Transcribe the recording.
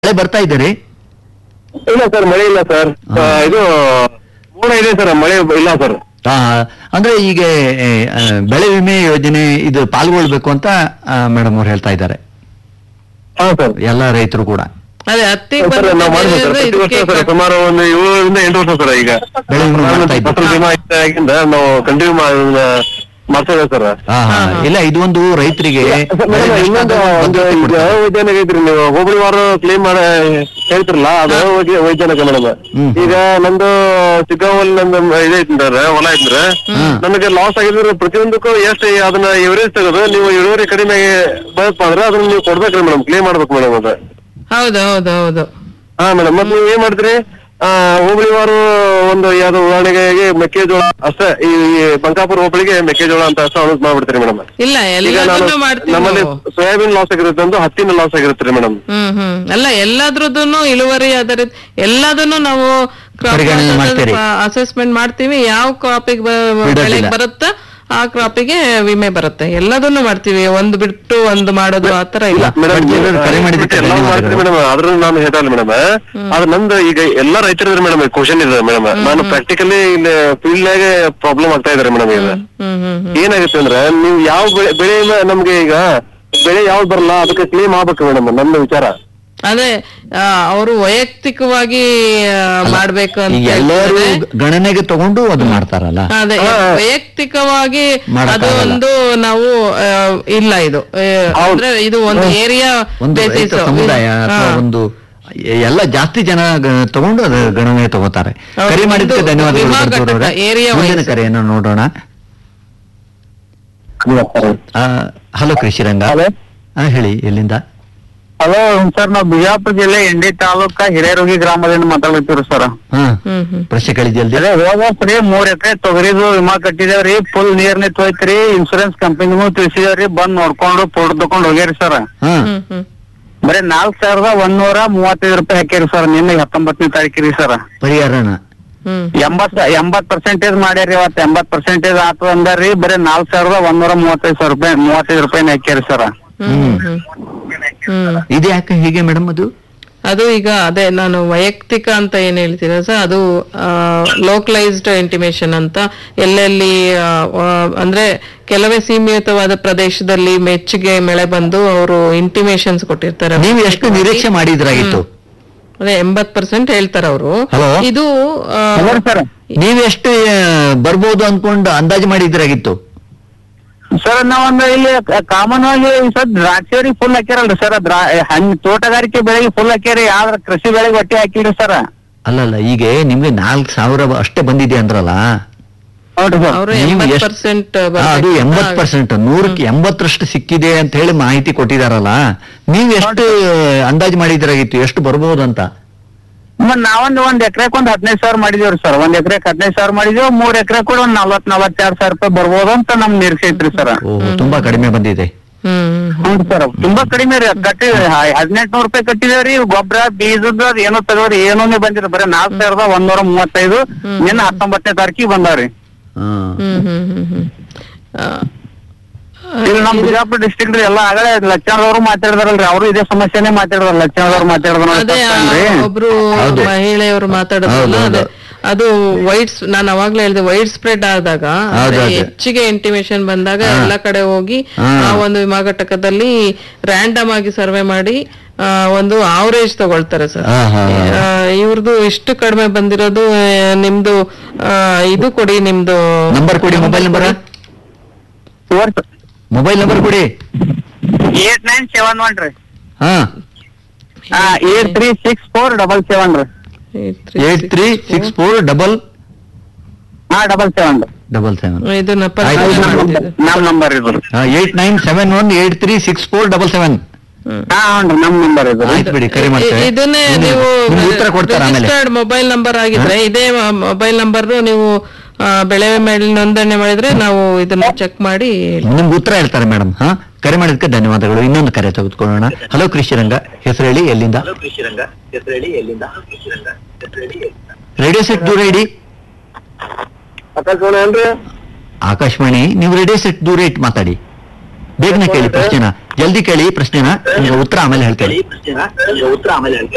ಮಳೆ ಬರ್ತಾ ಇದ್ದಾರೆ ಇಲ್ಲ ಸರ್ ಮಳೆ ಇಲ್ಲ ಸರ್ ಹಾ. ಇದು ಮೋಡ ಇದೆ ಸರ್ ಮಳೆ ಇಲ್ಲ ಸರ್ ಆ, ಅಂದ್ರೆ ಈಗ ಆ, ಬೆಳೆ ವಿಮೆ ಯೋಜನೆ ಇದು ಪಾಲ್ಗೊಳ್ಬೇಕು ಅಂತ ಮೇಡಮ್ ಅವ್ರು ಹೇಳ್ತಾ ಇದ್ದಾರೆ ಹಾ ಸರ್ ಎಲ್ಲ ರೈತರು ಕೂಡ ಅದೇ ಹತ್ತಿ ಸರ್ ನಾವು ಮಾಡ್ಬೇಕು ಸರ್ ಪ್ರತಿ ವರ್ಷ ಸರ್ ಸುಮಾರು ಒಂದು ಏಳರಿಂದ ಎಂಟು ವರ್ಷ ಸರ್ ಈಗ ಬೆಳೆ ವಿಮೆ ಮಾಡ್ತಾ ಇದ್ದೀವಿ. ಫಸಲ್ ಬಿಮಾ ಆಗಿಂದ ನಾವು ಕಂಟಿನ್ಯೂ ಮಾಡ್ತೇವೆ ಸರ್ ಹಾ, ಹಾ. ಹಾ, ಹಾ. ಇಲ್ಲ ಇದು ಒಂದು ರೈತರಿಗೆ ಬೆಳೆ ಮೇಡಮ್, ನಷ್ಟ ಇನ್ನೊಂದು ಆದಾಗ ಒಂದು ಭದ್ರತೆ ಇದು ಕೊಡ್ತಾರೆ. ವೈದ್ಯನಾಗ ಐತ್ರಿ ನೀವು ಹೋಬಳಿ ವಾರ ಕ್ಲೇಮ್ ಮಾಡ ಹೇಳ್ತಿರಲ್ಲ ಅದು ವೈದ್ಯ- ವೈದ್ಯನಾಗ ಮೇಡಮ್ ಹ್ಮ್. ಈಗ ನಂದು ಸಿಗ್ಗಾವಲ್ ನಂದು ಇದೈತಂದ್ರೆ ಹೊಲ ಐತ್ರೆ ಹ್ಮ್. ನನಗೆ ಲಾಸ್ ಆಗಿದ್ರೆ ಪ್ರತಿಯೊಂದಕ್ಕೂ ಎಷ್ಟು ಅದನ್ನ ಎವರೇಜ್ ತೆಗೆದು ನೀವು ಇಳುವರಿ ಕಡಿಮೆ ಬರುತ್ತಪ್ಪ ಅಂದ್ರೆ ಅದನ್ನ ನೀವು ಕೊಡ್ಬೇಕ್ರಿ ಮೇಡಮ್ ಕ್ಲೇಮ್ ಮಾಡ್ಬೇಕು ಮೇಡಮ್ ಅದು ಹೌದು ಹೌದು ಹೌದು ಹಾ ಮೇಡಮ್ ಮತ್ತೆ ನೀವು ಏನ್ ಮಾಡ್ತೀರಿ ಆ ಹೋಬಳಿ ವಾರು ಒಂದು ಯಾವ್ದೋ ಉದಾಹರಣೆಗೆ ಮೆಕ್ಕೆಜೋಳ ಅಷ್ಟೇ ಈ ಈ ಬಂಕಾಪುರ ಹೋಬಳಿಗೆ ಮೆಕ್ಕೆಜೋಳ ಅಂತ ಅಷ್ಟೇ ಅನೌನ್ಸ್ ಮಾಡ್ಬಿಡ್ತೀರಿ ಮೇಡಮ್ ಇಲ್ಲ ಈಗ ನಾನು ಎಲ್ಲದನ್ನು ಮಾಡ್ತೀವಿ ನಮ್ಮಲ್ಲಿ ನಾವು. ಸೋಯಾಬೀನ್ ಲಾಸ್ ಆಗಿರುತ್ತೆ ಒಂದು ಹತ್ತಿನ ಲಾಸ್ ಆಗಿರುತ್ತೆ ಮೇಡಮ್ ಹ್ಮ್ ಹ್ಮ್ ಅಲ್ಲ ಎಲ್ಲದ್ರದ್ದು ಇಳುವರಿ ಆಧಾರಿತ ಎಲ್ಲದನ್ನು ನಾವು ಪರಿಗಣನೆ ಮಾಡ್ತೀರಿ. ಅಸೆಸ್ಮೆಂಟ್ ಮಾಡ್ತೀವಿ ಯಾವ ಕ್ರಾಪಿಗೆ ಬಿಡೋದಿಲ್ಲ. ಬೆಳೆಗೆ ಬರುತ್ತ ಆ ಕ್ರಾಪಿಗೆ ವಿಮೆ ಬರುತ್ತೆ ಎಲ್ಲದನ್ನು ಮಾಡ್ತೀವಿ ಒಂದು ಬಿಟ್ಟು ಒಂದು ಮಾಡೋದು ಆತರ ಇಲ್ಲ ಮೇಡಮ್ ಬಡ್ಜೆಟ್ ಕರೆ ಮಾಡಿದ್ದಕ್ಕೆ ಎಲ್ಲ ಮಾಡ್ತೀರಿ ಧನ್ಯವಾದಗಳು. ಮೇಡಮ್ ಆದ್ರೂ ನಾನು ಹೇಳಲ್ಲ ಮೇಡಮ್ ಆದ್ರೆ ನಂದು ಈಗ ಎಲ್ಲಾ ರೈತರಿದ್ರೆ ಮೇಡಮ್ ಕ್ವಶನ್ ಇದೆ ಮೇಡಮ್ ನಾನು ಪ್ರಾಕ್ಟಿಕಲಿ ಇಲ್ಲಿ ಫೀಲ್ಡ್ ನಾಗೆ ಪ್ರಾಬ್ಲಮ್ ಆಗ್ತಾ ಇದಾರೆ ಮೇಡಮ್ ಈಗ ಹ್ಮ್ ಹ್ಮ್ ಹ್ಮ್ ಏನಾಗುತ್ತೆ ಅಂದ್ರೆ ನೀವು ಯಾವ ಬೆಳೆ ಬೆಳೆ ನಮ್ಗೆ ಈಗ ಬೆಳೆ ಯಾವ್ದು ಬರಲ್ಲ ಅದಕ್ಕೆ ಕ್ಲೇಮ್ ಆಗ್ಬೇಕು ಮೇಡಮ್ ನನ್ನ ವಿಚಾರ ಅದೇ ಅವರು ವೈಯಕ್ತಿಕವಾಗಿ ಆ, ಮಾಡ್ಬೇಕು ಅಂತ ಈಗ ಎಲ್ಲರೂ ಹೇಳ್ತಾರೆ. ಗಣನೆಗೆ ತಗೊಂಡು ಅದು ಮಾಡ್ತಾರಲ್ಲ ಅದೇ ಹಾ. ವೈಯಕ್ತಿಕವಾಗಿ ಅದು ಮಾಡಕ್ಕಾಗಲ್ಲ. ಒಂದು ನಾವು ಆ, ಇಲ್ಲ ಇದು ಆ, ಅಂದ್ರೆ ಇದು ಒಂದು ಏರಿಯಾ ಒಂದು ರೈತ ಸಮುದಾಯ ಅಥವಾ ಒಂದು ಎಲ್ಲ ಜಾಸ್ತಿ ಜನ ಗ- ತಗೊಂಡು ಅದು ಗಣನೆ ತಗೋತಾರೆ ಹೌದು, ಕರೆ ಮಾಡಿದ್ದಕ್ಕೆ ಒಂದು ಧನ್ಯವಾದಗಳು ವಿಮಾ ಕರ್ತೂರ್ ಅವರೇ. ಘಟಕ, area ಮುಂದಿನ wise. ಕರೆಯನ್ನು ನೋಡೋಣ ಹಲೋ ಕೃಷಿರಂಗ ಹಲೋ ಹಾ ಹೇಳಿ ಎಲ್ಲಿಂದ ಹಲೋ ಸರ್ ನಾವು ಬಿಜಾಪುರ ಜಿಲ್ಲೆ ಇಂಡಿ ತಾಲೂಕ ಹಿರೇರೋಗಿ ಗ್ರಾಮದಿಂದ ಮಾತಾಡ್ತೀವಿ ಸರ್ ಹಾ ಹ್ಮ್ ಹ್ಮ್ ಪ್ರಶ್ನೆ ಕೇಳಿ ಜಲ್ದಿ ಅದೇ ಹೋದ ವರ್ಷ ರೀ ಮೂರ್ ಎಕರೆ ತೊಗರಿದು ವಿಮಾ ಕಟ್ಟಿದೇವ್ರಿ ಫುಲ್ ನೀರ್ ನಿಂತೋಯ್ತ್ರಿ ಇನ್ಶೂರೆನ್ಸ್ ಕಂಪನಿಗೂ ತಿಳಿಸಿದೇವ್ರಿ ಬಂದ್ ನೋಡ್ಕೊಂಡು ಫೋಟೋ ತಕೊಂಡ್ ಹೋಗ್ಯಾರಿ ಸರ್ ಹಾ ಹ್ಮ್ ಹ್ಮ್ ಬರೀ ನಾಲ್ಕ್ ಸಾವಿರದ ಒಂದೂರ ಮೂವತ್ತೈದು ರೂಪಾಯಿ ಹಾಕ್ಯಾರಿ ಸರ್ ನಿನ್ನೆ ಹತ್ತೊಂಬತ್ತನೇ ತಾರೀಕಿರಿ ಸರ್ ಪರಿಹಾರನ ಹ್ಮ್ ಎಂಬತ್ ಎಂಬತ್ ಪರ್ಸೆಂಟೇಜ್ ಮಾಡ್ಯಾರಿ ಇವತ್ತು ಎಂಬತ್ ಪರ್ಸೆಂಟೇಜ್ ಆತದ ಅಂದಾರ್ರಿ ಬರೀ ನಾಲ್ಕ್ ಸಾವಿರದ ಒಂದೂರ ಮೂವತ್ತೈದು ಸಾವಿರ ರೂಪಾಯಿ ಮೂವತ್ತೈದು ರೂಪಾಯಿ ಹಾಕ್ಯಾರಿ ಸರ್ ಹ್ಮ್ ಹ್ಮ್ ಹ್ಮ್ ಇದು ಯಾಕೆ ಹೀಗೆ ಮೇಡಮ್ ಅದು ಅದು ಈಗ ಅದೇ ನಾನು ವೈಯಕ್ತಿಕ ಅಂತ ಏನ್ ಹೇಳ್ತೀರ ಸರ್ ಅದು ಲೋಕಲೈಸ್ಡ್ ಇಂಟಿಮೇಶನ್ ಅಂತ ಎಲ್ಲೆಲ್ಲಿ ಆ, ಆ, ಅಂದ್ರೆ ಕೆಲವೇ ಸೀಮಿತವಾದ ಪ್ರದೇಶದಲ್ಲಿ ಮೆಚ್ಚುಗೆ ಮಳೆ ಬಂದು ಅವರು ಇಂಟಿಮೇಶನ್ಸ್ ಕೊಟ್ಟಿರ್ತಾರೆ ನೀವು ಎಷ್ಟು ನಿರೀಕ್ಷೆ ಮಾಡಿದ್ರಾಗಿತ್ತು ಅದೇ ಎಂಬತ್ ಪರ್ಸೆಂಟ್ ಹೇಳ್ತಾರೆ ಅವರು Hello? ಇದು ಆ, ಸರ್ ನೀವು ಎಷ್ಟು ಆ, ಬರ್ಬೋದು ಅನ್ಕೊಂಡು ಅಂದಾಜು ಮಾಡಿದ್ರಾಗಿತ್ತು ಸರ್ ನಾವೊಂದು ಇಲ್ಲಿ ಕಾಮನ್ ಆಗಿ ಸರ್ ದ್ರಾಕ್ಷಿ ಫುಲ್ ಹಾಕ್ಯಾರಲ್ರಿ ಸರ್ ದ್ರಾ ಹಣ್ಣು ತೋಟಗಾರಿಕೆ ಬೆಳೆಗೆ ಫುಲ್ ಹಾಕ್ಯಾರಿ ಆದ್ರ ಕೃಷಿ ಬೆಳೆಗೆ ಒಟ್ಟಿ ಹಾಕಿಲ್ರಿ ಸರ್ ಅಲ್ಲಲ್ಲ ಈಗ ನಿಮ್ಗೆ ನಾಲ್ಕು ಸಾವಿರ ಅಷ್ಟೇ ಬಂದಿದೆ ಅಂದ್ರಲ್ಲ ಹೌದು ಸರ್ ಅವರು ನೀವು ಎಂಬತ್ ಎಷ್ಟು- ಪರ್ಸೆಂಟ್ ಹಾ, ಅದು ಎಂಬತ್ ಪರ್ಸೆಂಟ್ ನೂರಕ್ಕೆ ಎಂಬತ್ತರಷ್ಟು ಸಿಕ್ಕಿದೆ ಅಂತ ಹೇಳಿ ಮಾಹಿತಿ ಕೊಟ್ಟಿದಾರಲ್ಲ ನೀವು ಎಷ್ಟು ಅಂದಾಜು ಮಾಡಿದ್ರಾಗಿತ್ತು ಎಷ್ಟು ಬರ್ಬೋದು ಅಂತ ಮತ್ತ್ ನಾವೊಂದ್ ಒಂದ್ ಎಕರೆಕ್ ಒಂದ್ ಹದಿನೈದು ಸಾವಿರ ಮಾಡಿದೇವ್ರಿ ಸರ್ ಒಂದ್ ಎಕರೆಕ್ ಹದಿನೈದು ಸಾವಿರ ಮಾಡಿದೇವ್ ಮೂರ್ ಎಕರೆ ಕೂಡ ಒಂದ್ ನಲ್ವತ್ ನಲ್ವತ್ತೆರಡು ಸಾವಿರ ರೂಪಾಯಿ ಬರ್ಬೋದು ಅಂತ ನಮ್ ನಿರೀಕ್ಷೆ ಐತ್ರಿ ಸರ್ ಓ ತುಂಬಾ ಕಡಿಮೆ ಬಂದಿದೆ ಹ್ಮ್ ಹೌದು ಸರ್ ತುಂಬಾ ಕಡಿಮೆ ರೀ ಕಟ್ಟಿ ಹದಿನೆಂಟುನೂರು ರೂಪಾಯಿ ಕಟ್ಟಿದೇವ್ರಿ ಗೊಬ್ಬರ ಬೀಜದ ಅದ್ ಏನೋ ತಗೋರಿ ಏನೂ ಬಂದಿಲ್ಲ ಬರೀ ನಾಲ್ಕ್ ಸಾವಿರದ ಒಂದೂರ ಮೂವತ್ತೈದು ನಿನ್ನ ಹತ್ತೊಂಬತ್ತನೇ ತಾರೀಕಿಗೆ ಬಂದಾವ್ರಿ ಹಾ ಹ್ಮ್ ಹ್ಮ್ ಹ್ಮ್ ಹ್ಮ್ ಆ, ಇಲ್ಲಿ ನಮ್ ಬಿಜಾಪುರ ಡಿಸ್ಟ್ರಿಕ್ಟ್ ಎಲ್ಲ ಆಗಲೇ ಲಕ್ಷಣದವ್ರು ಮಾತಾಡಿದಾರಲ್ರಿ ಅವರು ಇದೇ ಸಮಸ್ಯೆನೇ ಮಾತಾಡಿದಾರ ಲಕ್ಷಣದವ್ರು ಅದೇ ಆ, ಮಾತಾಡಿದ್ರ ಒಬ್ರು ಹೌದು. ಮಹಿಳೆಯವರು ಮಾತಾಡೋದಲ್ಲ ಹೌದು, ಅದೇ ಹೌದು. ಅದು ವೈಟ್ ನಾನು ಅವಾಗ್ಲೇ ಹೇಳಿದೆ ವೈಡ್ ಸ್ಪ್ರೆಡ್ ಆದಾಗ ಹೌದು, ಅಂದ್ರೆ ಹೌದು. ಹೆಚ್ಚಿಗೆ ಇಂಟಿಮೇಶನ್ ಬಂದಾಗ ಹಾ. ಎಲ್ಲ ಕಡೆ ಹೋಗಿ ಹಾ. ಆ ಒಂದು ವಿಮಾ ಘಟಕದಲ್ಲಿ ರ್ಯಾಂಡಮ್ ಆಗಿ ಸರ್ವೆ ಮಾಡಿ ಆ, ಒಂದು ಆವರೇಜ್ ತಗೊಳ್ತಾರೆ ಸರ್ ಹಾ, ಹಾ, ಹಾ. ಇವ್ರದ್ದು ಇಷ್ಟು ಕಡಿಮೆ ಬಂದಿರೋದು ಆ, ನಿಮ್ದು ಆ, ಇದು ಕೊಡಿ ನಿಮ್ದು ನಂಬರ್ ಕೊಡಿ ಮೊಬೈಲ್ ನಂಬರ್ ಮೊಬೈಲ್ ನಂಬರ್ ಕೊಡಿ ಏಟ್ ನೈನ್ ಸೆವೆನ್ ಒನ್ ರೀ ಹಾ eight three six four double seven ರೀ eight three six four double ಹಾ ಡಬಲ್ ಸೆವೆನ್ ರೀ ಡಬಲ್ ಸೆವೆನ್ ಇದನ್ನ ಆಯ್ತು. ಪರಿಶೀಲನೆ ಮಾಡ್ತಿದ್ದೆ. ನಮ್ ನಂಬರ್ ಇದು eight nine seven one eight three six four double seven ಹ್ಮ್. ಹಾ ಹ್ಞೂ ನಮ್ ನಂಬರ್ ಇದು ಆಯ್ತು ಬಿಡಿ ಕರೆ ಮಾಡ್ತೇವೆ ಇ- ಇದನ್ನೇ ನಿಮ್ಗೆ- ನೀವು ನಿಮ್ಗೆ ಉತ್ತರ ಕೊಡ್ತಾರೆ ಆಮೇಲೆ ರಿಜಿಸ್ಟರ್ಡ್ ಮೊಬೈಲ್ ನಂಬರ್ ಆಗಿದ್ರೆ ಇದೇ ಮೊಬೈಲ್ ನಂಬರ್ ನೀವು ಆ, ಬೆಳೆ ಮೇಲೆ ನೋಂದಣಿ ಮಾಡಿದ್ರೆ ನಾವು ಇದನ್ನ ಚೆಕ್ ಮಾಡಿ ನಿಮ್ಗೆ ಉತ್ತರ ಹೇಳ್ತಾರೆ ಮೇಡಮ್ ಹಾ ಕರೆ ಮಾಡಿದ್ದಕ್ಕೆ ಧನ್ಯವಾದಗಳು ಇನ್ನೊಂದು ಕರೆ ತೆಗೆದುಕೊಳ್ಳೋಣ ಹಲೋ ಕೃಷಿರಂಗ ಹೆಸರು ಹೇಳಿ ಎಲ್ಲಿಂದ ರೇಡಿಯೋ ಸೆಟ್ ದೂರ ಇಡಿ ಆಕಾಶವಾಣಿ ಏನ್ರಿ ಆಕಾಶವಾಣಿ ನೀವು ರೇಡಿಯೋ ಸೆಟ್ ದೂರ ಇಟ್ಟು ಮಾತಾಡಿ ಬೇಗನೆ ಕೇಳಿ ಪ್ರಶ್ನೆನ ಜಲ್ದಿ ಕೇಳಿ ಪ್ರಶ್ನೆನ ನಿಮ್ಗೆ ಉತ್ತರ ಆಮೇಲೆ ಹೇಳ್ತೇನೆ